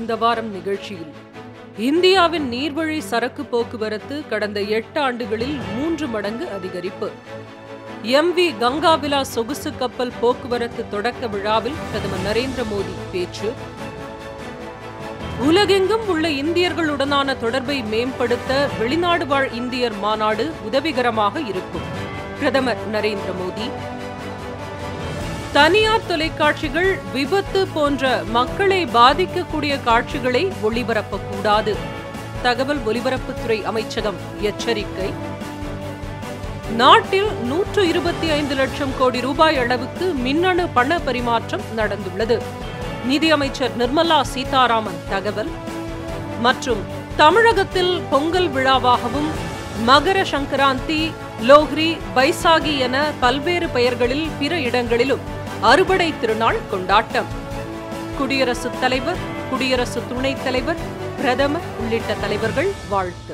இந்த வாரம் நிகழ்ச்சியில் இந்தியாவின் நீர்வழி சரக்கு போக்குவரத்து கடந்த எட்டு ஆண்டுகளில் மூன்று மடங்கு அதிகரிப்பு எம் வி கங்காவிலா சொகுசு கப்பல் போக்குவரத்து தொடக்க விழாவில் பிரதமர் நரேந்திர மோடி பேச்சு உலகெங்கும் உள்ள இந்தியர்களுடனான தொடர்பை மேம்படுத்த வெளிநாடு வாழ் இந்தியர் மாநாடு உதவிகரமாக இருக்கும் பிரதமர் நரேந்திர மோடி தனியார் தொலைக்காட்சிகள் விபத்து போன்ற மக்களை பாதிக்கக்கூடிய காட்சிகளை ஒளிபரப்பக்கூடாது தகவல் ஒலிபரப்புத்துறை அமைச்சகம் எச்சரிக்கை நாட்டில் நூற்று இருபத்தி ஐந்து லட்சம் கோடி ரூபாய் அளவுக்கு மின்னணு பண பரிமாற்றம் நடந்துள்ளது நிதியமைச்சர் நிர்மலா சீதாராமன் தகவல் மற்றும் தமிழகத்தில் பொங்கல் விழாவாகவும் மகர சங்கராந்தி லோஹ்ரி பைசாகி என பல்வேறு பெயர்களில் பிற இடங்களிலும் அறுவடை திருநாள் கொண்டாட்டம் குடியரசுத் தலைவர் குடியரசு துணைத் தலைவர் பிரதமர் உள்ளிட்ட தலைவர்கள் வாழ்த்து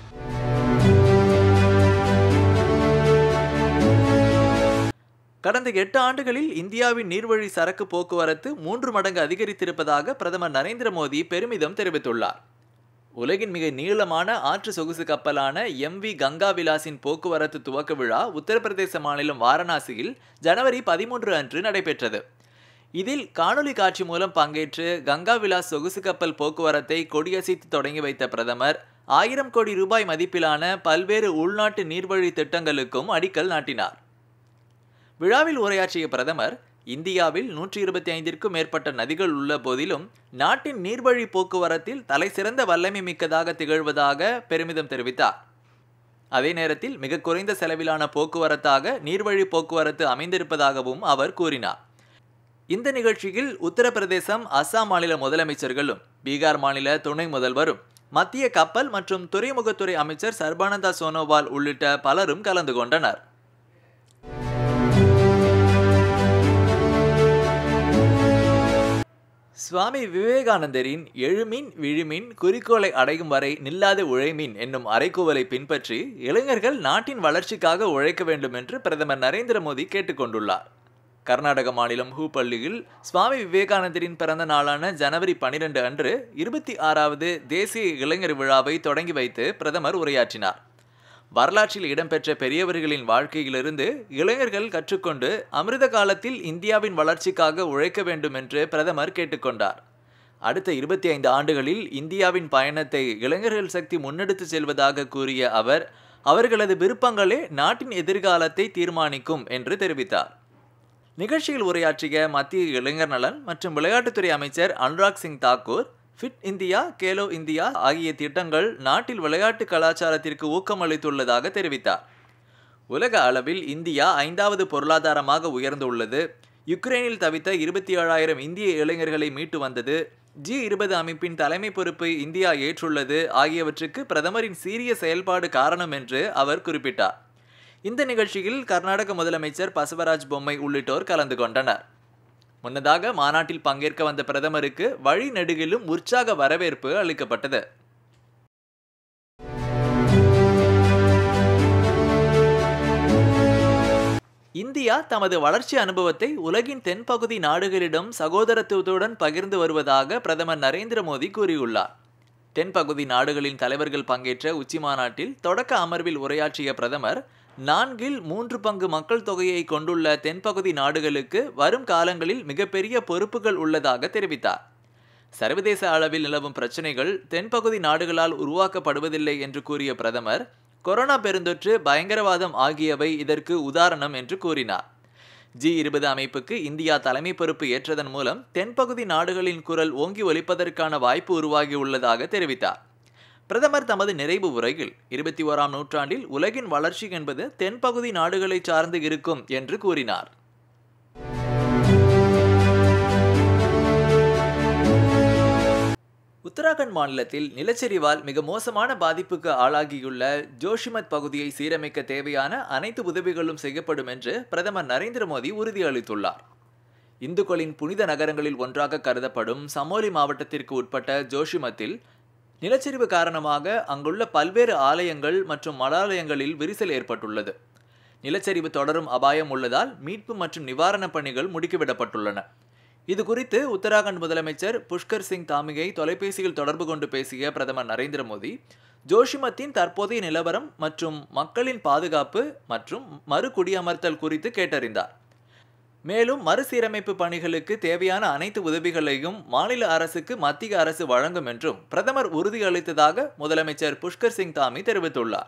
கடந்த எட்டு ஆண்டுகளில் இந்தியாவின் நீர்வழி சரக்கு போக்குவரத்து மூன்று மடங்கு அதிகரித்திருப்பதாக பிரதமர் நரேந்திர மோடி பெருமிதம் தெரிவித்துள்ளார் உலகின் மிக நீளமான ஆற்று சொகுசு கப்பலான எம் வி கங்கா விலாசின் போக்குவரத்து துவக்க விழா உத்தரப்பிரதேச மாநிலம் வாரணாசியில் ஜனவரி பதிமூன்று அன்று நடைபெற்றது இதில் காணொலி காட்சி மூலம் பங்கேற்று கங்கா விலாஸ் சொகுசு கப்பல் போக்குவரத்தை கொடியசைத்து தொடங்கி வைத்த பிரதமர் ஆயிரம் கோடி ரூபாய் மதிப்பிலான பல்வேறு உள்நாட்டு நீர்வழி திட்டங்களுக்கும் அடிக்கல் நாட்டினார் விழாவில் உரையாற்றிய பிரதமர் இந்தியாவில் நூற்றி இருபத்தி ஐந்திற்கும் மேற்பட்ட நதிகள் உள்ள போதிலும் நாட்டின் நீர்வழி போக்குவரத்தில் தலைசிறந்த வல்லமை மிக்கதாக திகழ்வதாக பெருமிதம் தெரிவித்தார் அதே நேரத்தில் மிக குறைந்த செலவிலான போக்குவரத்தாக நீர்வழி போக்குவரத்து அமைந்திருப்பதாகவும் அவர் கூறினார் இந்த நிகழ்ச்சியில் உத்தரப்பிரதேசம் அஸ்ஸாம் மாநில முதலமைச்சர்களும் பீகார் மாநில துணை முதல்வரும் மத்திய கப்பல் மற்றும் துறைமுகத்துறை அமைச்சர் சர்பானந்தா சோனோவால் உள்ளிட்ட பலரும் கலந்து கொண்டனர் சுவாமி விவேகானந்தரின் எழுமின் விழுமின் குறிக்கோளை அடையும் வரை நில்லாத உழைமின் என்னும் அறைகூவலை பின்பற்றி இளைஞர்கள் நாட்டின் வளர்ச்சிக்காக உழைக்க வேண்டும் என்று பிரதமர் நரேந்திர மோடி கேட்டுக்கொண்டுள்ளார் கர்நாடக மாநிலம் ஹூப்பள்ளியில் சுவாமி விவேகானந்தரின் பிறந்த நாளான ஜனவரி பனிரெண்டு அன்று இருபத்தி ஆறாவது தேசிய இளைஞர் விழாவை தொடங்கி வைத்து பிரதமர் உரையாற்றினார் வரலாற்றில் இடம்பெற்ற பெரியவர்களின் வாழ்க்கையிலிருந்து இளைஞர்கள் கற்றுக்கொண்டு அமிர்த காலத்தில் இந்தியாவின் வளர்ச்சிக்காக உழைக்க வேண்டும் என்று பிரதமர் கேட்டுக்கொண்டார் அடுத்த இருபத்தி ஐந்து ஆண்டுகளில் இந்தியாவின் பயணத்தை இளைஞர்கள் சக்தி முன்னெடுத்து செல்வதாக கூறிய அவர் அவர்களது விருப்பங்களே நாட்டின் எதிர்காலத்தை தீர்மானிக்கும் என்று தெரிவித்தார் நிகழ்ச்சியில் உரையாற்றிய மத்திய இளைஞர் நலன் மற்றும் விளையாட்டுத்துறை அமைச்சர் Anurag Singh Thakur fit India Khelo India ஆகிய திட்டங்கள் நாட்டில் விளையாட்டு கலாச்சாரத்திற்கு ஊக்கமளித்துள்ளதாக தெரிவித்தார் உலக அளவில் இந்தியா ஐந்தாவது பொருளாதாரமாக உயர்ந்துள்ளது யுக்ரைனில் தவித்த இருபத்தி ஏழாயிரம் இந்திய இளைஞர்களை மீட்டு வந்தது ஜி இருபது அமைப்பின் தலைமை பொறுப்பை இந்தியா ஏற்றுள்ளது ஆகியவற்றுக்கு பிரதமரின் சீரிய செயல்பாடு காரணம் என்று அவர் குறிப்பிட்டார் இந்த நிகழ்ச்சியில் கர்நாடக முதலமைச்சர் பசவராஜ் பொம்மை உள்ளிட்டோர் கலந்து கொண்டனர் முன்னதாக மாநாட்டில் பங்கேற்க வந்த பிரதமருக்கு வழி நெடுகிலும் உற்சாக வரவேற்பு அளிக்கப்பட்டது இந்தியா தமது வளர்ச்சி அனுபவத்தை உலகின் தென்பகுதி நாடுகளிடம் சகோதரத்துவத்துடன் பகிர்ந்து வருவதாக பிரதமர் நரேந்திர மோடி கூறியுள்ளார் தென்பகுதி நாடுகளின் தலைவர்கள் பங்கேற்ற உச்சி மாநாட்டில் தொடக்க அமர்வில் உரையாற்றிய பிரதமர் நான்கில் மூன்று பங்கு மக்கள் தொகையை கொண்டுள்ள தென்பகுதி நாடுகளுக்கு வரும் காலங்களில் மிகப்பெரிய பொறுப்புகள் உள்ளதாக தெரிவித்தார் சர்வதேச அளவில் நிலவும் பிரச்சனைகள் தென்பகுதி நாடுகளால் உருவாக்கப்படுவதில்லை என்று கூறிய பிரதமர் கொரோனா பெருந்தொற்று பயங்கரவாதம் ஆகியவை இதற்கு உதாரணம் என்று கூறினார் ஜி இருபது அமைப்புக்கு இந்தியா தலைமை பொறுப்பு ஏற்றதன் மூலம் தென்பகுதி நாடுகளின் குரல் ஓங்கி ஒலிப்பதற்கான வாய்ப்பு உருவாகியுள்ளதாக தெரிவித்தார் பிரதமர் தமது நிறைவு உரையில் இருபத்தி ஓராம் நூற்றாண்டில் உலகின் வளர்ச்சி என்பது தென்பகுதி நாடுகளை சார்ந்து இருக்கும் என்று கூறினார் உத்தராகண்ட் மாநிலத்தில் நிலச்சரிவால் மிக மோசமான பாதிப்புக்கு ஆளாகியுள்ள ஜோஷிமத் பகுதியை சீரமைக்க தேவையான அனைத்து உதவிகளும் செய்யப்படும் என்று பிரதமர் நரேந்திர மோடி உறுதியளித்துள்ளார் இந்துக்களின் புனித நகரங்களில் ஒன்றாக கருதப்படும் சமோலி மாவட்டத்திற்கு உட்பட்ட ஜோஷிமத்தில் நிலச்சரிவு காரணமாக அங்குள்ள பல்வேறு ஆலயங்கள் மற்றும் மடாலயங்களில் விரிசல் ஏற்பட்டுள்ளது நிலச்சரிவு தொடரும் அபாயம் உள்ளதால் மீட்பு மற்றும் நிவாரணப் பணிகள் முடுக்கிவிடப்பட்டுள்ளன இது குறித்து உத்தராகண்ட் முதலமைச்சர் புஷ்கர் சிங் தாமியை தொலைபேசியில் தொடர்பு கொண்டு பேசிய பிரதமர் நரேந்திர மோடி ஜோஷிமத்தின் தற்போதைய நிலவரம் மற்றும் மக்களின் பாதுகாப்பு மற்றும் மறு குடியமர்த்தல் குறித்து கேட்டறிந்தார் மேலும் மறுசீரமைப்பு பணிகளுக்கு தேவையான அனைத்து உதவிகளையும் மாநில அரசுக்கு மத்திய அரசு வழங்கும் என்றும் பிரதமர் உறுதியளித்ததாக முதலமைச்சர் புஷ்கர் சிங் தாமி தெரிவித்துள்ளார்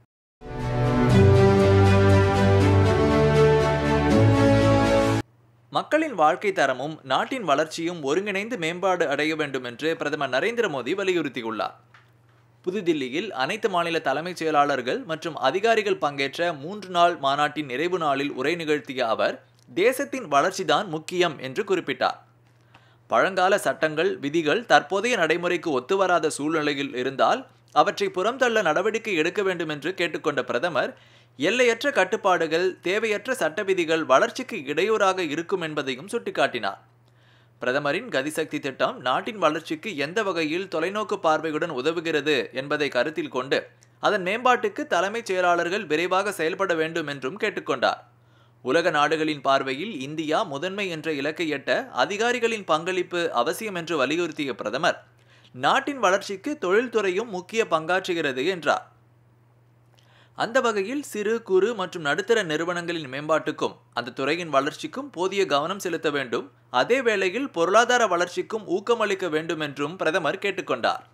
மக்களின் வாழ்க்கை தரமும் நாட்டின் வளர்ச்சியும் ஒருங்கிணைந்து மேம்பாடு அடைய வேண்டும் என்று பிரதமர் நரேந்திர மோடி வலியுறுத்தியுள்ளார் புதுதில்லியில் அனைத்து மாநில தலைமைச் செயலாளர்கள் மற்றும் அதிகாரிகள் பங்கேற்ற மூன்று நாள் மாநாட்டின் நிறைவு நாளில் உரை நிகழ்த்திய அவர் தேசத்தின் வளர்ச்சிதான் முக்கியம் என்று குறிப்பிட்டார் பழங்கால சட்டங்கள் விதிகள் தற்போதைய நடைமுறைக்கு ஒத்துவராத சூழ்நிலையில் இருந்தால் அவற்றை புறம்தள்ள நடவடிக்கை எடுக்க வேண்டும் என்று கேட்டுக்கொண்ட பிரதமர் எல்லையற்ற கட்டுப்பாடுகள் தேவையற்ற சட்ட விதிகள் வளர்ச்சிக்கு இடையூறாக இருக்கும் என்பதையும் சுட்டிக்காட்டினார் பிரதமரின் கதிசக்தி திட்டம் நாட்டின் வளர்ச்சிக்கு எந்த வகையில் தொலைநோக்கு பார்வையுடன் உதவுகிறது என்பதை கருத்தில் கொண்டு அதன் மேம்பாட்டுக்கு தலைமைச் செயலாளர்கள் விரைவாக செயல்பட வேண்டும் என்றும் கேட்டுக்கொண்டார் உலக நாடுகளின் பார்வையில் இந்தியா முதன்மை என்ற இலக்கை எட்ட அதிகாரிகளின் பங்களிப்பு அவசியம் என்று வலியுறுத்திய பிரதமர் நாட்டின் வளர்ச்சிக்கு தொழில்துறையும் முக்கிய பங்காற்றுகிறது என்றார் அந்த வகையில் சிறு குறு மற்றும் நடுத்தர நிறுவனங்களின் மேம்பாட்டுக்கும் அந்த துறையின் வளர்ச்சிக்கும் போதிய கவனம் செலுத்த வேண்டும் அதே வேளையில் பொருளாதார வளர்ச்சிக்கும் ஊக்கமளிக்க வேண்டும் என்றும் பிரதமர் கேட்டுக்கொண்டார்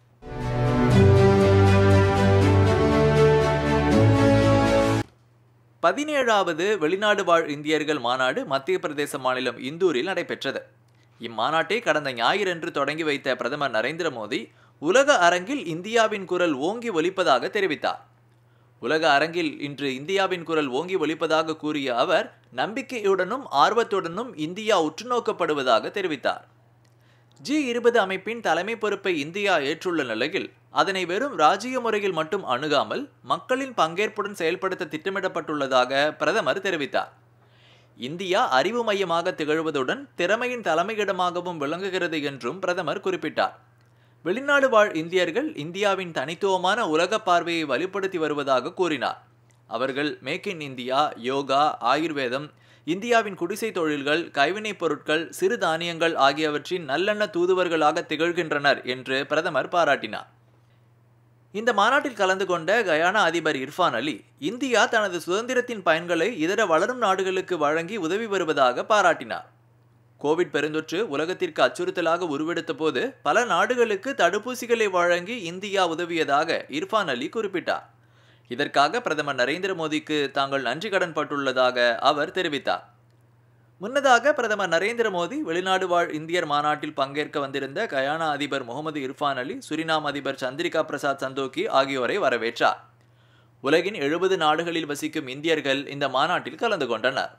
பதினேழாவது வெளிநாடு வாழ் இந்தியர்கள் மாநாடு மத்திய பிரதேச மாநிலம் இந்தூரில் நடைபெற்றது இம்மாநாட்டை கடந்த ஞாயிறன்று தொடங்கி வைத்த பிரதமர் நரேந்திர மோடி உலக அரங்கில் இந்தியாவின் குரல் ஓங்கி ஒலிப்பதாக தெரிவித்தார் உலக அரங்கில் இன்று இந்தியாவின் குரல் ஓங்கி ஒலிப்பதாக கூறிய அவர் நம்பிக்கையுடனும் ஆர்வத்துடனும் இந்தியா உற்றுநோக்கப்படுவதாக தெரிவித்தார் ஜி இருபது அமைப்பின் தலைமை பொறுப்பை இந்தியா ஏற்றுள்ள நிலையில் அதனை வெறும் ராஜ்ய முறையில் மட்டும் அணுகாமல் மக்களின் பங்கேற்புடன் செயல்படுத்த திட்டமிடப்பட்டுள்ளதாக பிரதமர் தெரிவித்தார் இந்தியா அறிவு மையமாக திகழ்வதுடன் திறமையின் தலைமையிடமாகவும் விளங்குகிறது என்றும் பிரதமர் குறிப்பிட்டார் வெளிநாடு வாழ் இந்தியர்கள் இந்தியாவின் தனித்துவமான உலக பார்வையை வலுப்படுத்தி வருவதாக கூறினார் அவர்கள் மேக் இன் இந்தியா யோகா ஆயுர்வேதம் இந்தியாவின் குடிசை தொழில்கள் கைவினைப் பொருட்கள் சிறு தானியங்கள் ஆகியவற்றின் நல்லெண்ண தூதுவர்களாக திகழ்கின்றனர் என்று பிரதமர் பாராட்டினார் இந்த மாநாட்டில் கலந்து கொண்ட கயானா அதிபர் இர்ஃபான் அலி இந்தியா தனது சுதந்திரத்தின் பயன்களை இதர வளரும் நாடுகளுக்கு வழங்கி உதவி வருவதாக பாராட்டினார் கோவிட் பெருந்தொற்று உலகத்திற்கு அச்சுறுத்தலாக உருவெடுத்த போது பல நாடுகளுக்கு தடுப்பூசிகளை வழங்கி இந்தியா உதவியதாக இர்ஃபான் அலி குறிப்பிட்டார் இதற்காக பிரதமர் நரேந்திர மோடிக்கு தாங்கள் நன்றி கடன் பட்டுள்ளதாக அவர் தெரிவித்தார் முன்னதாக பிரதமர் நரேந்திர மோடி வெளிநாடு வாழ் இந்தியர் மாநாட்டில் பங்கேற்க வந்திருந்த கயானா அதிபர் முகமது இர்ஃபான் அலி சுரினாம் அதிபர் சந்திரிகா பிரசாத் சந்தோக்கி ஆகியோரை வரவேற்றார் உலகின் எழுபது நாடுகளில் வசிக்கும் இந்தியர்கள் இந்த மாநாட்டில் கலந்து கொண்டனர்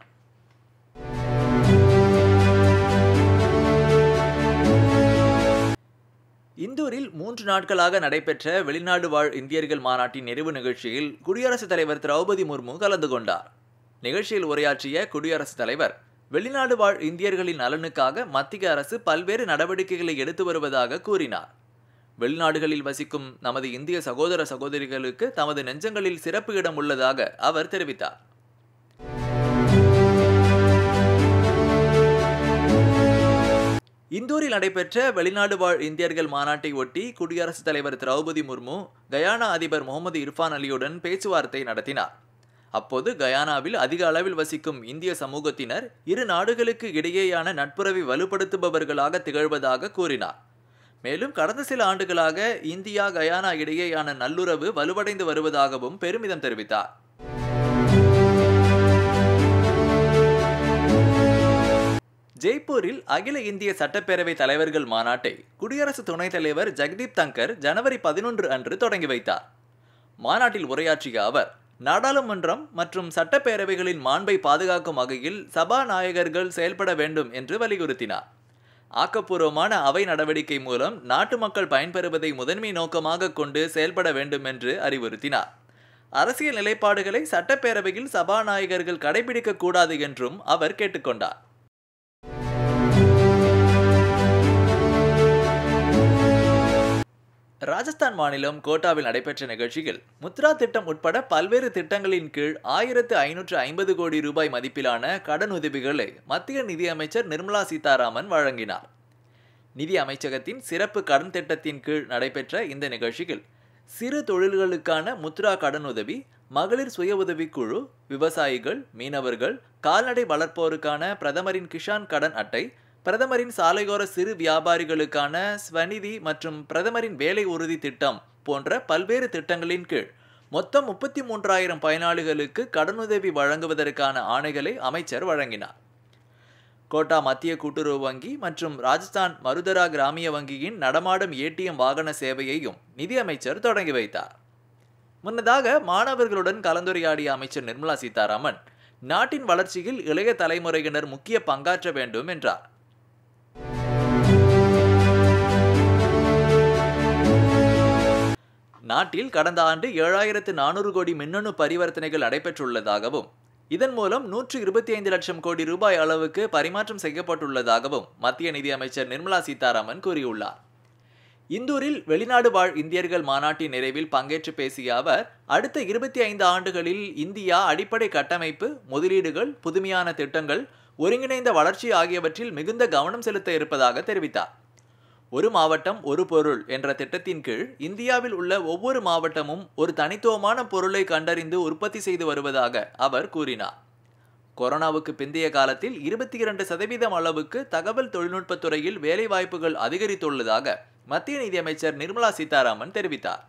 இந்தூரில் மூன்று நாட்களாக நடைபெற்ற வெளிநாடு வாழ் இந்தியர்கள் மாநாட்டின் நிறைவு நிகழ்ச்சியில் குடியரசுத் தலைவர் திரௌபதி முர்மு கலந்து கொண்டார் நிகழ்ச்சியில் உரையாற்றிய குடியரசுத் தலைவர் வெளிநாடு வாழ் இந்தியர்களின் நலனுக்காக மத்திய அரசு பல்வேறு நடவடிக்கைகளை எடுத்து வருவதாக கூறினார் வெளிநாடுகளில் வசிக்கும் நமது இந்திய சகோதர சகோதரிகளுக்கு தமது நெஞ்சங்களில் சிறப்பு இடம் உள்ளதாக அவர் தெரிவித்தார் இந்தூரில் நடைபெற்ற வெளிநாடு வாழ் இந்தியர்கள் மாநாட்டை ஒட்டி குடியரசுத் தலைவர் திரௌபதி முர்மு கயானா அதிபர் முகமது இர்ஃபான் அலியுடன் பேச்சுவார்த்தை நடத்தினார் அப்போது கயானாவில் அதிக அளவில் வசிக்கும் இந்திய சமூகத்தினர் இரு நாடுகளுக்கு இடையேயான நட்புறவை வலுப்படுத்துபவர்களாக திகழ்வதாக கூறினார் மேலும் கடந்த சில ஆண்டுகளாக இந்தியா கயானா இடையேயான நல்லுறவு வலுவடைந்து வருவதாகவும் பெருமிதம் தெரிவித்தார் ஜெய்ப்பூரில் அகில இந்திய சட்டப்பேரவை தலைவர்கள் மாநாட்டை குடியரசு துணைத் தலைவர் ஜெகதீப் தங்கர் ஜனவரி பதினொன்று அன்று தொடங்கி வைத்தார் மாநாட்டில் உரையாற்றிய அவர் நாடாளுமன்றம் மற்றும் சட்டப்பேரவைகளின் மாண்பை பாதுகாக்கும் வகையில் சபாநாயகர்கள் செயல்பட வேண்டும் என்று வலியுறுத்தினார் ஆக்கப்பூர்வமான அவை நடவடிக்கை மூலம் நாட்டு மக்கள் பயன்பெறுவதை முதன்மை நோக்கமாக கொண்டு செயல்பட வேண்டும் என்று அறிவுறுத்தினார் அரசியல் நிலைப்பாடுகளை சட்டப்பேரவையில் சபாநாயகர்கள் கடைபிடிக்க கூடாது என்றும் அவர் கேட்டுக்கொண்டார் ராஜஸ்தான் மாநிலம் கோட்டாவில் நடைபெற்ற நிகழ்ச்சியில் முத்ரா திட்டம் உட்பட பல்வேறு திட்டங்களின் கீழ் ஆயிரத்து ஐநூற்று ஐம்பது கோடி ரூபாய் மதிப்பிலான கடன் உதவிகளை மத்திய நிதியமைச்சர் நிர்மலா சீதாராமன் வழங்கினார் நிதி அமைச்சகத்தின் சிறப்பு கடன் திட்டத்தின் கீழ் நடைபெற்ற இந்த நிகழ்ச்சியில் சிறு தொழில்களுக்கான முத்ரா கடனுதவி மகளிர் சுய உதவிக்குழு விவசாயிகள் மீனவர்கள் கால்நடை வளர்ப்போருக்கான பிரதமரின் கிஷான் கடன் அட்டை பிரதமரின் சாலையோர சிறு வியாபாரிகளுக்கான ஸ்வநிதி மற்றும் பிரதமரின் வேலை உறுதி திட்டம் போன்ற பல்வேறு திட்டங்களின் கீழ் மொத்தம் முப்பத்தி மூன்றாயிரம் பயனாளிகளுக்கு கடனுதவி வழங்குவதற்கான ஆணைகளை அமைச்சர் வழங்கினார் கோட்டா மத்திய கூட்டுறவு வங்கி மற்றும் ராஜஸ்தான் மருதரா கிராமிய வங்கியின் நடமாடும் ஏடிஎம் வாகன சேவையையும் நிதியமைச்சர் தொடங்கி வைத்தார் முன்னதாக மாணவர்களுடன் கலந்துரையாடிய அமைச்சர் நிர்மலா சீதாராமன் நாட்டின் வளர்ச்சியில் இளைய தலைமுறையினர் முக்கிய பங்காற்ற வேண்டும் என்றார் நாட்டில் கடந்த ஆண்டு ஏழாயிரத்து நானூறு கோடி மின்னணு பரிவர்த்தனைகள் நடைபெற்றுள்ளதாகவும் இதன் மூலம் நூற்று இருபத்தி ஐந்து லட்சம் கோடி ரூபாய் அளவுக்கு பரிமாற்றம் செய்யப்பட்டுள்ளதாகவும் மத்திய நிதியமைச்சர் நிர்மலா சீதாராமன் கூறியுள்ளார் இந்தூரில் வெளிநாடு வாழ் இந்தியர்கள் மாநாட்டின் நிறைவில் பங்கேற்று பேசிய அவர் அடுத்த இருபத்தி ஐந்து ஆண்டுகளில் இந்தியா அடிப்படை கட்டமைப்பு முதலீடுகள் புதுமையான திட்டங்கள் ஒருங்கிணைந்த வளர்ச்சி ஆகியவற்றில் மிகுந்த கவனம் செலுத்த இருப்பதாக தெரிவித்தார் ஒரு மாவட்டம் ஒரு பொருள் என்ற திட்டத்தின் கீழ் இந்தியாவில் உள்ள ஒவ்வொரு மாவட்டமும் ஒரு தனித்துவமான பொருளை கண்டறிந்து உற்பத்தி செய்து வருவதாக அவர் கூறினார் கொரோனாவுக்கு பிந்தைய காலத்தில் இருபத்தி இரண்டு சதவீதம் அளவுக்கு தகவல் தொழில்நுட்பத் துறையில் வேலைவாய்ப்புகள் அதிகரித்துள்ளதாக மத்திய நிதியமைச்சர் நிர்மலா சீதாராமன் தெரிவித்தார்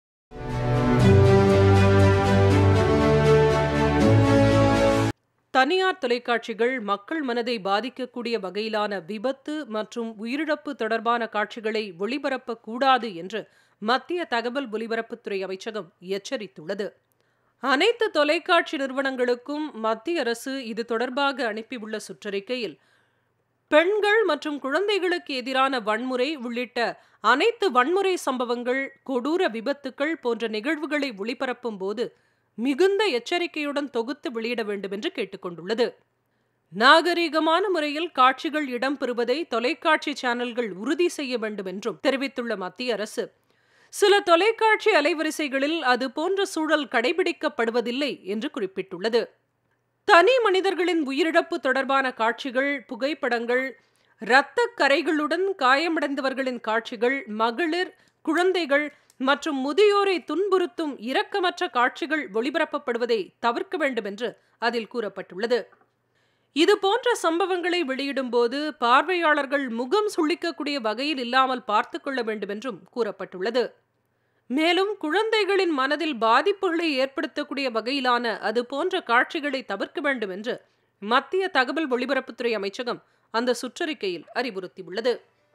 தனியார் தொலைக்காட்சிகள் மக்கள் மனதை பாதிக்கக்கூடிய வகையிலான விபத்து மற்றும் உயிரிழப்பு தொடர்பான காட்சிகளை ஒளிபரப்பக்கூடாது என்று மத்திய தகவல் ஒலிபரப்புத்துறை அமைச்சகம் எச்சரித்துள்ளது அனைத்து தொலைக்காட்சி நிறுவனங்களுக்கும் மத்திய அரசு இது தொடர்பாக அனுப்பியுள்ள சுற்றறிக்கையில் பெண்கள் மற்றும் குழந்தைகளுக்கு எதிரான வன்முறை உள்ளிட்ட அனைத்து வன்முறை சம்பவங்கள் கொடூர விபத்துக்கள் போன்ற நிகழ்வுகளை ஒளிபரப்பும் போது மிகுந்த எச்சரிக்கையுடன் தொகுத்து வெளியிட வேண்டும் என்று கேட்டுக்கொண்டுள்ளது நாகரீகமான முறையில் காட்சிகள் இடம்பெறுவதை தொலைக்காட்சி சேனல்கள் உறுதி செய்ய வேண்டும் என்றும் தெரிவித்துள்ள மத்திய அரசு சில தொலைக்காட்சி அலைவரிசைகளில் அது போன்ற சூழல் கடைபிடிக்கப்படுவதில்லை என்று குறிப்பிட்டுள்ளது தனி மனிதர்களின் உயிரிழப்பு தொடர்பான காட்சிகள் புகைப்படங்கள் இரத்த கரைகளுடன் காயமடைந்தவர்களின் காட்சிகள் மகளிர் குழந்தைகள் மற்றும் முதியோரை துன்புறுத்தும் இரக்கமற்ற காட்சிகள் ஒளிபரப்பப்படுவதை தவிர்க்க வேண்டும் என்று அதில் கூறப்பட்டுள்ளது இது போன்ற சம்பவங்களை வெளியிடும்போது பார்வையாளர்கள் முகம் சுளிக்கக்கூடிய வகையில் இல்லாமல் பார்த்து கொள்ள வேண்டும் என்றும் கூறப்பட்டுள்ளது மேலும் குழந்தைகளின் மனதில் பாதிப்புகளை ஏற்படுத்தக்கூடிய வகையிலான அது போன்ற காட்சிகளை தவிர்க்க வேண்டும் என்று மத்திய தகவல் ஒலிபரப்புத்துறை அமைச்சகம் அந்த சுற்றறிக்கையில் அறிவுறுத்தியுள்ளது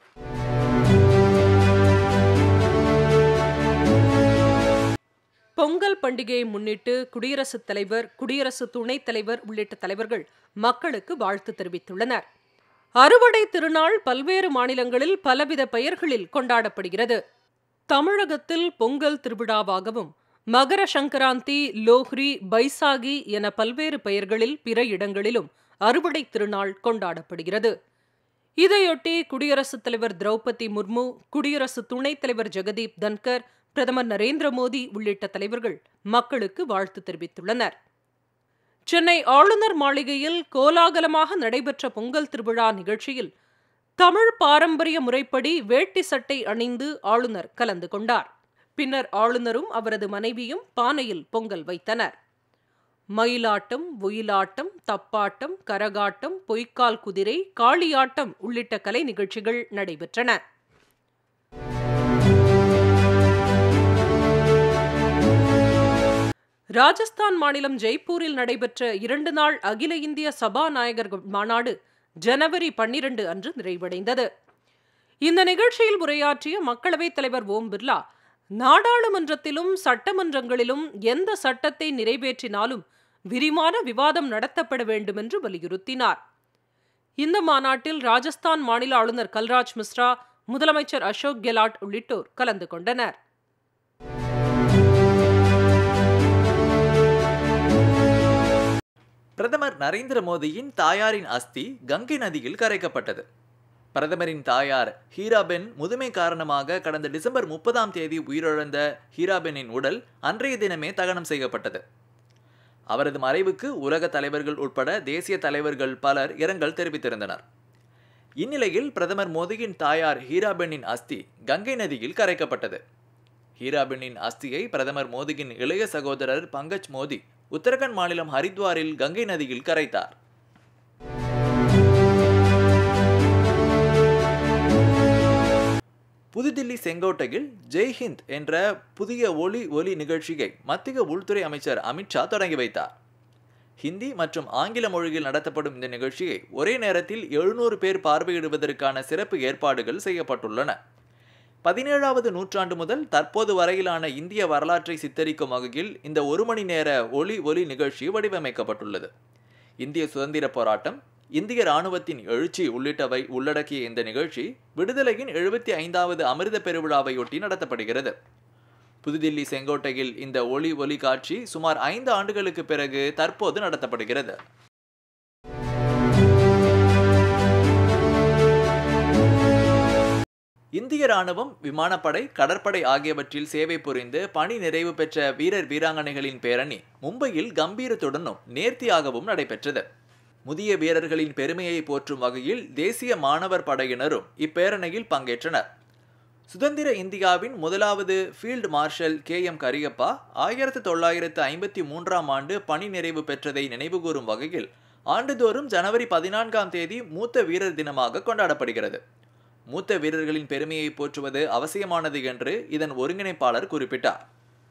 பொங்கல் பண்டிகையை முன்னிட்டு குடியரசுத் தலைவர் குடியரசு துணைத் தலைவர் உள்ளிட்ட தலைவர்கள் மக்களுக்கு வாழ்த்து தெரிவித்துள்ளனர் அறுவடை திருநாள் பல்வேறு மாநிலங்களில் பலவித பெயர்களில் கொண்டாடப்படுகிறது தமிழகத்தில் பொங்கல் திருவிழாவாகவும் மகர சங்கராந்தி லோஹ்ரி பைசாகி என பல்வேறு பெயர்களில் பிற இடங்களிலும் அறுவடை திருநாள் கொண்டாடப்படுகிறது இதையொட்டி குடியரசுத் தலைவர் திரௌபதி முர்மு குடியரசு துணைத் தலைவர் ஜெகதீப் தன்கர் பிரதமர் நரேந்திர மோடி உள்ளிட்ட தலைவர்கள் மக்களுக்கு வாழ்த்து தெரிவித்துள்ளனர் சென்னை ஆளுநர் மாளிகையில் கோலாகலமாக நடைபெற்ற பொங்கல் திருவிழா நிகழ்ச்சியில் தமிழ் பாரம்பரிய முறைப்படி வேட்டி சட்டை அணிந்து ஆளுநர் கலந்து கொண்டார் பின்னர் ஆளுநரும் அவரது மனைவியும் பானையில் பொங்கல் வைத்தனர் மயிலாட்டம் ஒயிலாட்டம் தப்பாட்டம் கரகாட்டம் பொய்க்கால் குதிரை காளியாட்டம் உள்ளிட்ட கலை நிகழ்ச்சிகள் நடைபெற்றன ராஜஸ்தான் மாநிலம் ஜெய்ப்பூரில் நடைபெற்ற இரண்டு நாள் அகில இந்திய சபாநாயகர்கள் மாநாடு ஜனவரி பன்னிரண்டு அன்று நிறைவடைந்தது இந்த நிகழ்ச்சியில் உரையாற்றிய மக்களவைத் தலைவர் ஓம் பிர்லா நாடாளுமன்றத்திலும் சட்டமன்றங்களிலும் எந்த சட்டத்தை நிறைவேற்றினாலும் விரிவான விவாதம் நடத்தப்பட வேண்டும் என்று வலியுறுத்தினார் இந்த மாநாட்டில் ராஜஸ்தான் மாநில ஆளுநர் கல்ராஜ் மிஸ்ரா முதலமைச்சர் அசோக் கெலாட் உள்ளிட்டோர் கலந்து கொண்டனர் பிரதமர் நரேந்திர மோடியின் தாயாரின் அஸ்தி கங்கை நதியில் கரைக்கப்பட்டது பிரதமரின் தாயார் ஹீராபென் முதுமை காரணமாக கடந்த டிசம்பர் முப்பதாம் தேதி உயிரிழந்த ஹீராபெனின் உடல் அன்றைய தினமே தகனம் செய்யப்பட்டது அவரது மறைவுக்கு உலக தலைவர்கள் உட்பட தேசிய தலைவர்கள் பலர் இரங்கல் தெரிவித்திருந்தனர் இந்நிலையில் பிரதமர் மோடியின் தாயார் ஹீராபெனின் அஸ்தி கங்கை நதியில் கரைக்கப்பட்டது ஹீராபெனின் அஸ்தியை பிரதமர் மோடியின் இளைய சகோதரர் பங்கஜ் மோடி உத்தரகண்ட் மாநிலம் ஹரித்வாரில் கங்கை நதியில் கரைத்தார் புதுதில்லி செங்கோட்டையில் ஜெய்ஹிந்த் என்ற புதிய ஒலி ஒலி நிகழ்ச்சியை மத்திய உள்துறை அமைச்சர் அமித்ஷா தொடங்கி வைத்தார் ஹிந்தி மற்றும் ஆங்கில மொழியில் நடத்தப்படும் இந்த நிகழ்ச்சியை ஒரே நேரத்தில் எழுநூறு பேர் பார்வையிடுவதற்கான சிறப்பு ஏற்பாடுகள் செய்யப்பட்டுள்ளன பதினேழாவது நூற்றாண்டு முதல் தற்போது வரையிலான இந்திய வரலாற்றை சித்தரிக்கும் வகையில் இந்த ஒரு மணி நேர ஒலி ஒலி நிகழ்ச்சி வடிவமைக்கப்பட்டுள்ளது இந்திய சுதந்திர போராட்டம் இந்திய இராணுவத்தின் எழுச்சி உள்ளிட்டவை உள்ளடக்கிய இந்த நிகழ்ச்சி விடுதலையின் எழுபத்தி ஐந்தாவது அமிர்த பெருவிழாவையொட்டி நடத்தப்படுகிறது புதுதில்லி செங்கோட்டையில் இந்த ஒளி ஒலி காட்சி சுமார் ஐந்து ஆண்டுகளுக்கு பிறகு தற்போது நடத்தப்படுகிறது இந்திய ராணுவம் விமானப்படை கடற்படை ஆகியவற்றில் சேவை புரிந்து பணி நிறைவு பெற்ற வீரர் வீராங்கனைகளின் பேரணி மும்பையில் கம்பீரத்துடனும் நேர்த்தியாகவும் நடைபெற்றது முதிய வீரர்களின் பெருமையை போற்றும் வகையில் தேசிய மாணவர் படையினரும் இப்பேரணியில் பங்கேற்றனர் சுதந்திர இந்தியாவின் முதலாவது field marshal K M Cariappa ஆயிரத்து தொள்ளாயிரத்து ஐம்பத்தி மூன்றாம் ஆண்டு பணி நிறைவு பெற்றதை நினைவுகூரும் வகையில் ஆண்டுதோறும் ஜனவரி பதினான்காம் தேதி மூத்த வீரர் தினமாக கொண்டாடப்படுகிறது மூத்த வீரர்களின் பெருமையை போற்றுவது அவசியமானது என்று இதன் ஒருங்கிணைப்பாளர் குறிப்பிட்டார்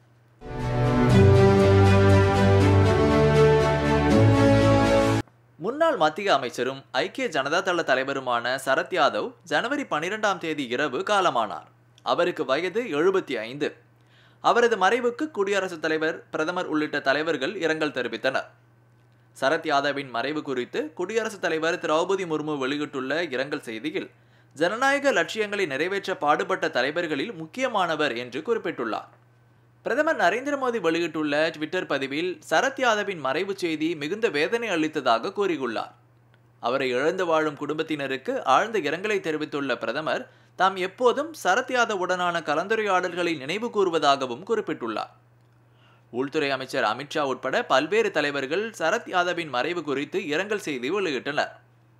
முன்னாள் மத்திய அமைச்சரும் ஐக்கிய ஜனதா தள தலைவருமான சரத் யாதவ் ஜனவரி பனிரெண்டாம் தேதி இரவு காலமானார் அவருக்கு வயது எழுபத்தி ஐந்து அவரது மறைவுக்கு குடியரசுத் தலைவர் பிரதமர் உள்ளிட்ட தலைவர்கள் இரங்கல் தெரிவித்தனர் சரத் யாதவின் மறைவு குறித்து குடியரசுத் தலைவர் திரௌபதி முர்மு வெளியிட்டுள்ள இரங்கல் செய்தியில் ஜனநாயக லட்சியங்களை நிறைவேற்ற பாடுபட்ட தலைவர்களில் முக்கியமானவர் என்று குறிப்பிட்டுள்ளார் பிரதமர் நரேந்திர மோடி வெளியிட்டுள்ள ட்விட்டர் பதிவில் சரத் யாதவின் மறைவு செய்தி மிகுந்த வேதனை அளித்ததாக கூறியுள்ளார் அவரை இழந்து வாழும் குடும்பத்தினருக்கு ஆழ்ந்த இரங்கலை தெரிவித்துள்ள பிரதமர் தாம் எப்போதும் சரத் யாதவுடனான கலந்துரையாடல்களை நினைவு கூறுவதாகவும் குறிப்பிட்டுள்ளார் உள்துறை அமைச்சர் அமித்ஷா உட்பட பல்வேறு தலைவர்கள் சரத் யாதவின் மறைவு குறித்து இரங்கல் செய்தி வெளியிட்டனர்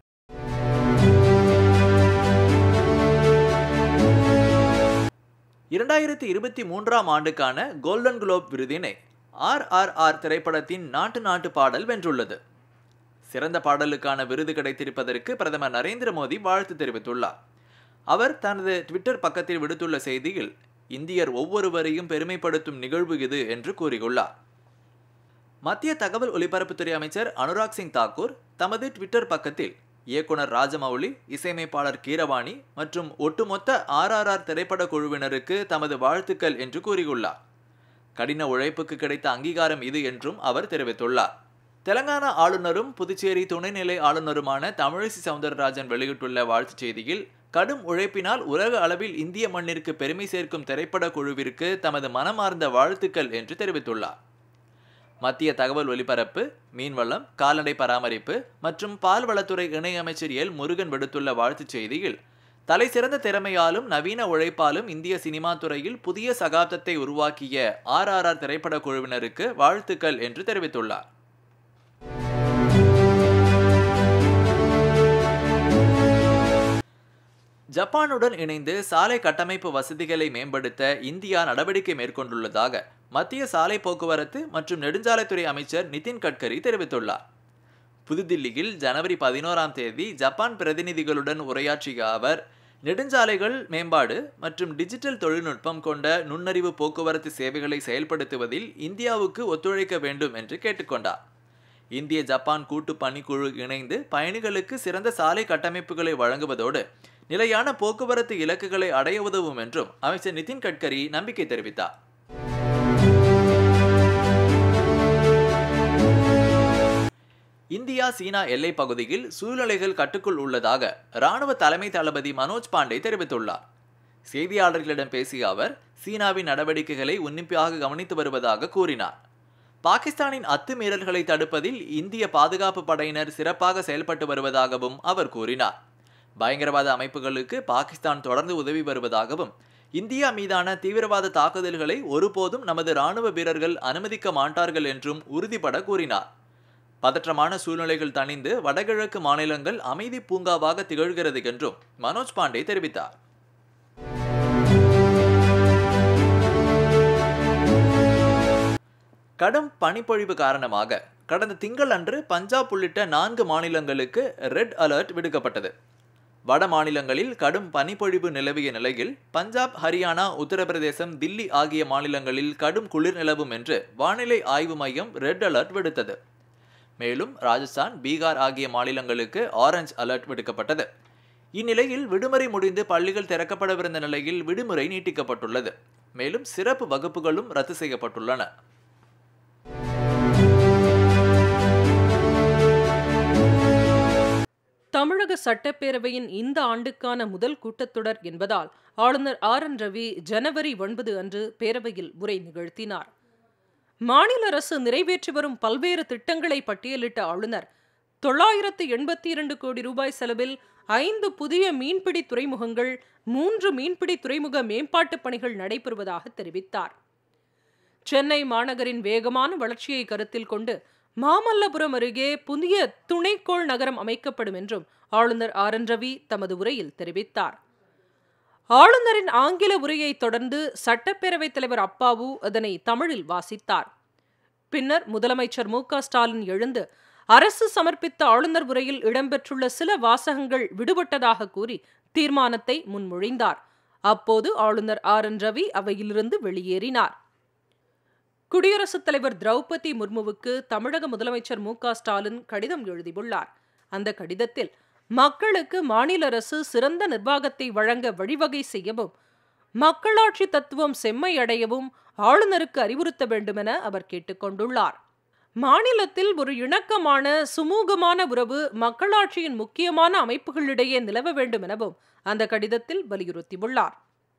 இரண்டாயிரத்தி இருபத்தி மூன்றாம் ஆண்டுக்கான கோல்டன் குளோப் விருதினை ஆர் ஆர் ஆர் திரைப்படத்தின் நாட்டு நாட்டு பாடல் வென்றுள்ளது சிறந்த பாடலுக்கான விருது கிடைத்திருப்பதற்கு பிரதமர் நரேந்திர மோடி வாழ்த்து தெரிவித்துள்ளார் அவர் தனது ட்விட்டர் பக்கத்தில் விடுத்துள்ள செய்தியில் இந்தியர் ஒவ்வொருவரையும் பெருமைப்படுத்தும் நிகழ்வு இது என்று கூறியுள்ளார் மத்திய தகவல் ஒலிபரப்புத்துறை அமைச்சர் அனுராக் சிங் தாக்கூர் தமது ட்விட்டர் பக்கத்தில் இயக்குனர் ராஜமௌலி இசையமைப்பாளர் கீரவாணி மற்றும் ஒட்டுமொத்த ஆர்ஆர்ஆர் திரைப்பட குழுவினருக்கு தமது வாழ்த்துக்கள் என்று கூறியுள்ளார் கடின உழைப்புக்கு கிடைத்த அங்கீகாரம் இது என்றும் அவர் தெரிவித்துள்ளார் தெலங்கானா ஆளுநரும் புதுச்சேரி துணைநிலை ஆளுநருமான தமிழிசை சவுந்தரராஜன் வெளியிட்டுள்ள வாழ்த்துச் செய்தியில் கடும் உழைப்பினால் உலக அளவில் இந்திய மண்ணிற்கு பெருமை சேர்க்கும் திரைப்பட குழுவிற்கு தமது மனமார்ந்த வாழ்த்துக்கள் என்று தெரிவித்துள்ளார் மத்திய தகவல் ஒலிபரப்பு மீன்வளம் கால்நடை பராமரிப்பு மற்றும் பால்வளத்துறை இணையமைச்சர் எல் முருகன் விடுத்துள்ள வாழ்த்துச் செய்தியில் தலை சிறந்த திறமையாலும் நவீன உழைப்பாலும் இந்திய சினிமா துறையில் புதிய சகாப்தத்தை உருவாக்கிய ஆர் ஆர் ஆர் திரைப்பட குழுவினருக்கு வாழ்த்துக்கள் என்று தெரிவித்துள்ளார் ஜப்பானுடன் இணைந்து சாலை கட்டமைப்பு வசதிகளை மேம்படுத்த இந்தியா நடவடிக்கை மேற்கொண்டுள்ளதாக மத்திய சாலை போக்குவரத்து மற்றும் நெடுஞ்சாலைத்துறை அமைச்சர் நிதின் கட்கரி தெரிவித்துள்ளார் புதுதில்லியில் ஜனவரி பதினோராம் தேதி ஜப்பான் பிரதிநிதிகளுடன் உரையாற்றிய அவர் நெடுஞ்சாலைகள் மேம்பாடு மற்றும் டிஜிட்டல் தொழில்நுட்பம் கொண்ட நுண்ணறிவு போக்குவரத்து சேவைகளை செயல்படுத்துவதில் இந்தியாவுக்கு ஒத்துழைக்க வேண்டும் என்று கேட்டுக்கொண்டார் இந்திய ஜப்பான் கூட்டு பணிக்குழு இணைந்து பயணிகளுக்கு சிறந்த சாலை கட்டமைப்புகளை வழங்குவதோடு நிலையான போக்குவரத்து இலக்குகளை அடைய உதவும் என்றும் அமைச்சர் நிதின் கட்கரி நம்பிக்கை தெரிவித்தார் இந்தியா சீனா எல்லை பகுதியில் சூழ்நிலைகள் கட்டுக்குள் உள்ளதாக ராணுவ தலைமை தளபதி மனோஜ் பாண்டே தெரிவித்துள்ளார் செய்தியாளர்களிடம் பேசிய அவர் சீனாவின் நடவடிக்கைகளை உன்னிப்பாக கவனித்து வருவதாக கூறினார் பாகிஸ்தானின் அத்துமீறல்களை தடுப்பதில் இந்திய பாதுகாப்பு படையினர் சிறப்பாக செயல்பட்டு வருவதாகவும் அவர் கூறினார் பயங்கரவாத அமைப்புகளுக்கு பாகிஸ்தான் தொடர்ந்து உதவி வருவதாகவும் இந்தியா மீதான தீவிரவாத தாக்குதல்களை ஒருபோதும் நமது ராணுவ வீரர்கள் அனுமதிக்க மாட்டார்கள் என்றும் உறுதிபட கூறினார் பதற்றமான சூழ்நிலைகள் தணிந்து வடகிழக்கு மாநிலங்கள் அமைதி பூங்காவாக திகழ்கிறது என்றும் மனோஜ் பாண்டே தெரிவித்தார் கடும் பனிப்பொழிவு காரணமாக கடந்த திங்கள் அன்று பஞ்சாப் உள்ளிட்ட நான்கு மாநிலங்களுக்கு ரெட் அலர்ட் விடுக்கப்பட்டது வட மாநிலங்களில் கடும் பனிப்பொழிவு நிலவிய நிலையில் பஞ்சாப் ஹரியானா உத்தரப்பிரதேசம் தில்லி ஆகிய மாநிலங்களில் கடும் குளிர் நிலவும் என்று வானிலை ஆய்வு மையம் ரெட் அலர்ட் விடுத்தது மேலும் ராஜஸ்தான் பீகார் ஆகிய மாநிலங்களுக்கு ஆரஞ்ச் அலர்ட் விடுக்கப்பட்டது இந்நிலையில் விடுமுறை முடிந்து பள்ளிகள் திறக்கப்படவிருந்த நிலையில் விடுமுறை நீட்டிக்கப்பட்டுள்ளது மேலும் சிறப்பு வகுப்புகளும் ரத்து செய்யப்பட்டுள்ளன தமிழக சட்டப்பேரவையின் இந்த ஆண்டுக்கான முதல் கூட்டத்தொடர் என்பதால் ஆளுநர் ஆர் என் ரவி ஜனவரி ஒன்பது அன்று பேரவையில் உரை நிகழ்த்தினார் மாநில அரசு நிறைவேற்றி வரும் பல்வேறு திட்டங்களை பட்டியலிட்ட ஆளுநர் தொள்ளாயிரத்து எண்பத்தி இரண்டு கோடி ரூபாய் செலவில் ஐந்து புதிய மீன்பிடி துறைமுகங்கள் மூன்று மீன்பிடி துறைமுக மேம்பாட்டுப் பணிகள் நடைபெறுவதாக தெரிவித்தார் சென்னை மாநகரின் வேகமான வளர்ச்சியை கருத்தில் கொண்டு மாமல்லபுரம் அருகே புதிய துணைக்கோள் நகரம் அமைக்கப்படும் என்றும் ஆளுநர் ஆர் என் ரவி தமது உரையில் தெரிவித்தார் ஆளுநரின் ஆங்கில உரையை தொடர்ந்து சட்டப்பேரவைத் தலைவர் அப்பாவு அதனை தமிழில் வாசித்தார் பின்னர் முதலமைச்சர் மு க ஸ்டாலின் எழுந்து அரசு சமர்ப்பித்த ஆளுநர் உரையில் இடம்பெற்றுள்ள சில வாசகங்கள் விடுபட்டதாக கூறி தீர்மானத்தை முன்மொழிந்தார் அப்போது ஆளுநர் ஆர் என் ரவி அவையிலிருந்து வெளியேறினார் குடியரசுத் தலைவர் திரௌபதி முர்முவுக்கு தமிழக முதலமைச்சர் மு க ஸ்டாலின் கடிதம் எழுதியுள்ளார் அந்த கடிதத்தில் மக்களுக்கு மாநில அரசு சிறந்த நிர்வாகத்தை வழங்க வழிவகை செய்யவும் மக்களாட்சி தத்துவம் செம்மையடையவும் ஆளுநருக்கு அறிவுறுத்த வேண்டுமென அவர் கேட்டுக்கொண்டுள்ளார் மாநிலத்தில் ஒரு இணக்கமான சுமூகமான உறவு மக்களாட்சியின் முக்கியமான அமைப்புகளிடையே நிலவ வேண்டும் எனவும் அந்த கடிதத்தில் வலியுறுத்தியுள்ளார்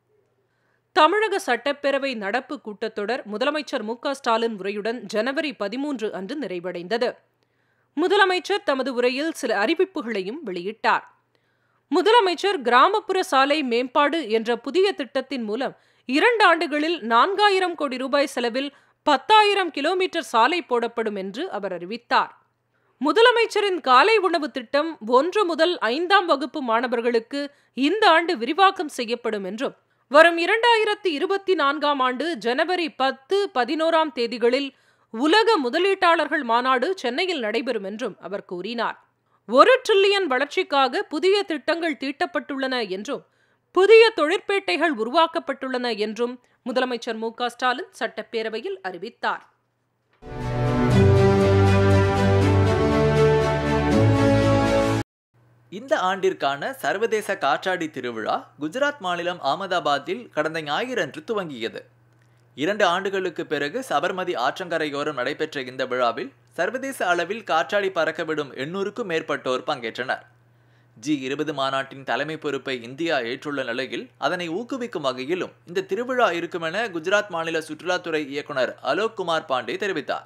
தமிழக சட்டப்பேரவை நடப்பு கூட்டத்தொடர் முதலமைச்சர் மு க ஸ்டாலின் உரையுடன் ஜனவரி பதிமூன்று அன்று நிறைவடைந்தது முதலமைச்சர் தமது உரையில் சில அறிவிப்புகளையும் வெளியிட்டார் முதலமைச்சர் கிராமப்புற சாலை மேம்பாடு என்ற புதிய திட்டத்தின் மூலம் இரண்டு ஆண்டுகளில் நான்காயிரம் கோடி ரூபாய் செலவில் பத்தாயிரம் கிலோமீட்டர் சாலை போடப்படும் என்று அவர் அறிவித்தார் முதலமைச்சரின் காலை உணவு திட்டம் ஒன்று முதல் ஐந்தாம் வகுப்பு மாணவர்களுக்கு இந்த ஆண்டு விரிவாக்கம் செய்யப்படும் என்றும் வரும் இரண்டாயிரத்தி இருபத்தி நான்காம் ஆண்டு ஜனவரி பத்து பதினோராம் தேதிகளில் உலக முதலீட்டாளர்கள் மாநாடு சென்னையில் நடைபெறும் என்றும் அவர் கூறினார் ஒரு டிரில்லியன் வளர்ச்சிக்காக புதிய திட்டங்கள் தீட்டப்பட்டுள்ளன என்றும் புதிய தொழிற்பேட்டைகள் உருவாக்கப்பட்டுள்ளன என்றும் முதலமைச்சர் மு க ஸ்டாலின் சட்டப்பேரவையில் அறிவித்தார் இந்த ஆண்டிற்கான சர்வதேச காற்றாடி திருவிழா குஜராத் மாநிலம் ஆமதாபாத்தில் கடந்த ஞாயிறன்று துவங்கியது இரண்டு ஆண்டுகளுக்கு பிறகு சபர்மதி ஆற்றங்கரையோரம் நடைபெற்ற இந்த விழாவில் சர்வதேச அளவில் காற்றாடி பறக்கவிடும் எண்ணூறுக்கும் மேற்பட்டோர் பங்கேற்றனர் ஜி இருபது மாநாட்டின் தலைமை பொறுப்பை இந்தியா ஏற்றுள்ள நிலையில் அதனை ஊக்குவிக்கும் வகையிலும் இந்த திருவிழா இருக்கும் என குஜராத் மாநில சுற்றுலாத்துறை இயக்குனர் அலோக் குமார் பாண்டே தெரிவித்தார்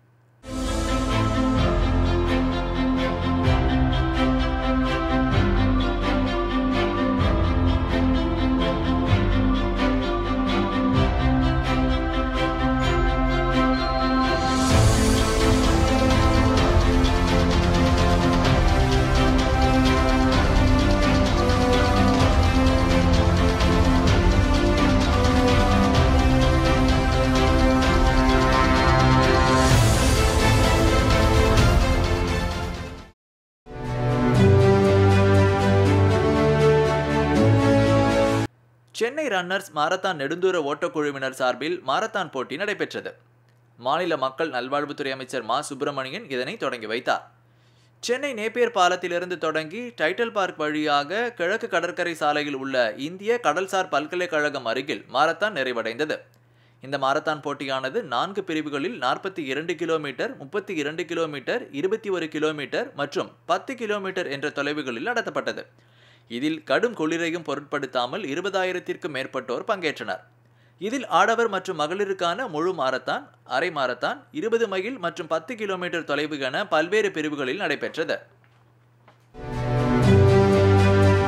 சென்னை ரன்னர்ஸ் மாரத்தான் நெடுந்தூர ஓட்டக்குழுவினர் சார்பில் மாரத்தான் போட்டி நடைபெற்றது மாநில மக்கள் நல்வாழ்வுத்துறை அமைச்சர் மா சுப்பிரமணியன் இதனை தொடங்கி வைத்தார் சென்னை நேப்பியர் பாலத்திலிருந்து தொடங்கி டைட்டில் பார்க் வழியாக கிழக்கு கடற்கரை சாலையில் உள்ள இந்திய கடல்சார் பல்கலைக்கழகம் அருகில் மாரத்தான் நிறைவடைந்தது இந்த மாரத்தான் போட்டியானது நான்கு பிரிவுகளில் நாற்பத்தி இரண்டு கிலோமீட்டர் முப்பத்தி இரண்டு கிலோமீட்டர் இருபத்தி ஒரு கிலோமீட்டர் மற்றும் பத்து கிலோமீட்டர் என்ற தொலைவுகளில் நடத்தப்பட்டது இதில் கடும் குளிரையும் பொருட்படுத்தாமல் இருபதாயிரத்திற்கும் மேற்பட்டோர் பங்கேற்றனர் இதில் ஆடவர் மற்றும் மகளிருக்கான முழு மாரத்தான் அரை மாரத்தான் இருபது மைல் மற்றும் பத்து கிலோமீட்டர் தொலைவு என பல்வேறு பிரிவுகளில் நடைபெற்றது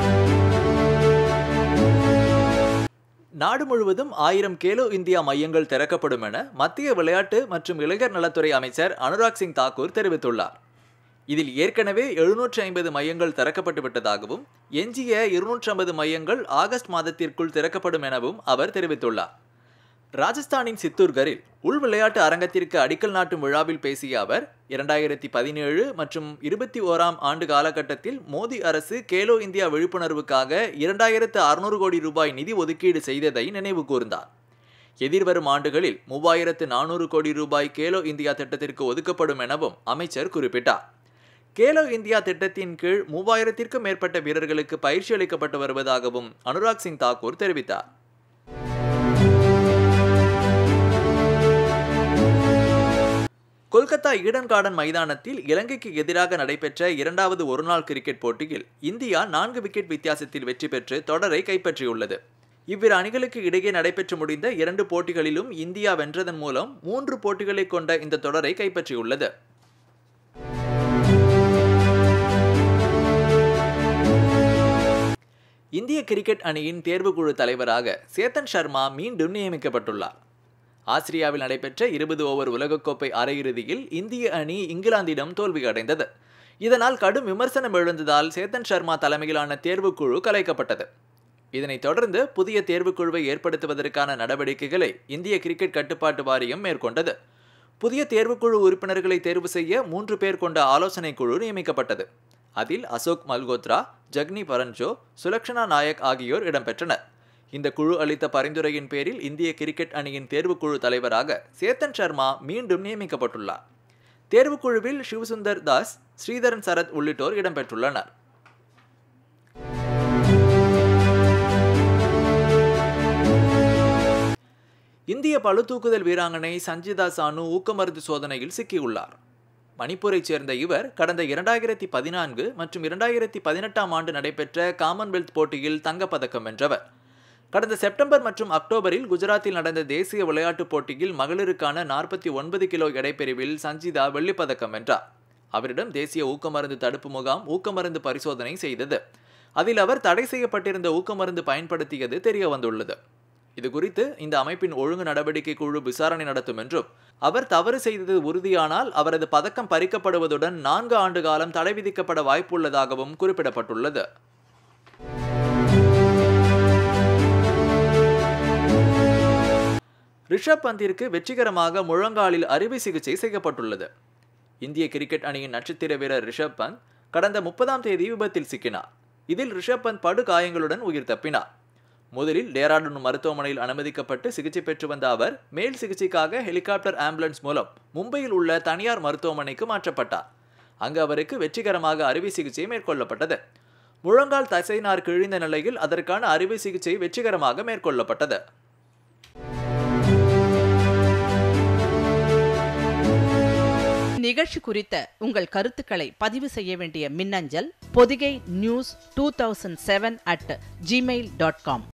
நாடு முழுவதும் ஆயிரம் கேலோ இந்தியா மையங்கள் திறக்கப்படும் என மத்திய விளையாட்டு மற்றும் இளைஞர் நலத்துறை அமைச்சர் அனுராக் சிங் தாக்கூர் தெரிவித்துள்ளார் இதில் ஏற்கனவே எழுநூற்றி ஐம்பது மையங்கள் திறக்கப்பட்டு விட்டதாகவும் எஞ்சிய இருநூற்றி ஐம்பது மையங்கள் ஆகஸ்ட் மாதத்திற்குள் திறக்கப்படும் எனவும் அவர் தெரிவித்துள்ளார் ராஜஸ்தானின் சித்தூர்கரில் உள் விளையாட்டு அரங்கத்திற்கு அடிக்கல் நாட்டும் விழாவில் பேசிய அவர் இரண்டாயிரத்தி பதினேழு மற்றும் இருபத்தி ஓராம் ஆண்டு காலகட்டத்தில் மோடி அரசு கேலோ இந்தியா விழிப்புணர்வுக்காக இரண்டாயிரத்து அறுநூறு கோடி ரூபாய் நிதி ஒதுக்கீடு செய்ததை நினைவு கூர்ந்தார் எதிர்வரும் ஆண்டுகளில் மூவாயிரத்து நானூறு கோடி ரூபாய் கேலோ இந்தியா திட்டத்திற்கு ஒதுக்கப்படும் எனவும் அமைச்சர் குறிப்பிட்டார் கேலோ இந்தியா திட்டத்தின் கீழ் மூவாயிரத்திற்கும் மேற்பட்ட வீரர்களுக்கு பயிற்சி அளிக்கப்பட்டு வருவதாகவும் அனுராக் சிங் தாக்கூர் தெரிவித்தார் கொல்கத்தா ஈடன் கார்டன் மைதானத்தில் இலங்கைக்கு எதிராக நடைபெற்ற இரண்டாவது ஒருநாள் கிரிக்கெட் போட்டியில் இந்தியா நான்கு விக்கெட் வித்தியாசத்தில் வெற்றி பெற்று தொடரை கைப்பற்றியுள்ளது இவ்விரு அணிகளுக்கு இடையே நடைபெற்று முடிந்த இரண்டு போட்டிகளிலும் இந்தியா வென்றதன் மூலம் மூன்று போட்டிகளை கொண்ட இந்த தொடரை கைப்பற்றியுள்ளது இந்திய கிரிக்கெட் அணியின் தேர்வுக்குழு தலைவராக சேத்தன் சர்மா மீண்டும் நியமிக்கப்பட்டுள்ளார் ஆஸ்திரியாவில் நடைபெற்ற இருபது ஓவர் உலகக்கோப்பை அரையிறுதியில் இந்திய அணி இங்கிலாந்திடம் தோல்வியடைந்தது இதனால் கடும் விமர்சனம் எழுந்ததால் சேத்தன் சர்மா தலைமையிலான தேர்வுக்குழு கலைக்கப்பட்டது இதனைத் தொடர்ந்து புதிய தேர்வுக்குழுவை ஏற்படுத்துவதற்கான நடவடிக்கைகளை இந்திய கிரிக்கெட் கட்டுப்பாட்டு வாரியம் மேற்கொண்டது புதிய தேர்வுக்குழு உறுப்பினர்களை தேர்வு செய்ய மூன்று பேர் கொண்ட ஆலோசனை குழு நியமிக்கப்பட்டது அதில் அசோக் மல்கோத்ரா ஜக்னி பரன்ஜோ சுலக்ஷனா நாயக் ஆகியோர் இடம்பெற்றனர் இந்த குழு அளித்த பரிந்துரையின் பேரில் இந்திய கிரிக்கெட் அணியின் தேர்வுக்குழு தலைவராக சேத்தன் சர்மா மீண்டும் நியமிக்கப்பட்டுள்ளார் தேர்வுக்குழுவில் சிவசுந்தர் தாஸ் ஸ்ரீதரன் சரத் உள்ளிட்டோர் இடம்பெற்றுள்ளனர் இந்திய பளுதூக்குதல் வீராங்கனை சஞ்சிதா சானு ஊக்கமருந்து சோதனையில் சிக்கியுள்ளார் மணிப்பூரைச் சேர்ந்த இவர் கடந்த இரண்டாயிரத்தி பதினான்கு மற்றும் இரண்டாயிரத்தி பதினெட்டாம் ஆண்டு நடைபெற்ற காமன்வெல்த் போட்டியில் தங்கப்பதக்கம் வென்றவர் கடந்த செப்டம்பர் மற்றும் அக்டோபரில் குஜராத்தில் நடந்த தேசிய விளையாட்டுப் போட்டியில் மகளிருக்கான நாற்பத்தி ஒன்பது கிலோ எடைப்பிரிவில் சஞ்சிதா வெள்ளிப்பதக்கம் வென்றார் அவரிடம் தேசிய ஊக்கமருந்து தடுப்பு முகாம் ஊக்கமருந்து பரிசோதனை செய்தது அதில் அவர் தடை செய்யப்பட்டிருந்த ஊக்கமருந்து பயன்படுத்தியது தெரிய வந்துள்ளது இது குறித்து இந்த அமைப்பின் ஒழுங்கு நடவடிக்கை குழு விசாரணை நடத்தும் என்றும் அவர் தவறு செய்தது உறுதியானால் அவரது பதக்கம் பறிக்கப்படுவதுடன் நான்கு ஆண்டு காலம் தடை விதிக்கப்பட வாய்ப்புள்ளதாகவும் குறிப்பிடப்பட்டுள்ளது ரிஷப் பந்திற்கு வெற்றிகரமாக முழங்காலில் அறுவை சிகிச்சை செய்யப்பட்டுள்ளது இந்திய கிரிக்கெட் அணியின் நட்சத்திர வீரர் ரிஷப் பந்த் கடந்த முப்பதாம் தேதி விபத்தில் சிக்கினார் இதில் ரிஷப் பந்த் படு காயங்களுடன் உயிர் தப்பினார் முதலில் டேராடூன் மருத்துவமனையில் அனுமதிக்கப்பட்டு சிகிச்சை பெற்று வந்த அவர் மேல் சிகிச்சைக்காக ஹெலிகாப்டர் ஆம்புலன்ஸ் மூலம் மும்பையில் உள்ள தனியார் மருத்துவமனைக்கு மாற்றப்பட்டார் அங்கு அவருக்கு வெற்றிகரமாக அறுவை சிகிச்சை மேற்கொள்ளப்பட்டது முழங்கால் தசைநார் கிழிந்த நிலையில் அதற்கான அறுவை சிகிச்சை வெற்றிகரமாக மேற்கொள்ளப்பட்டது நிகழ்ச்சி குறித்த உங்கள் கருத்துக்களை பதிவு செய்ய வேண்டிய மின்னஞ்சல் Podhigai news two thousand seven at Gmail dot com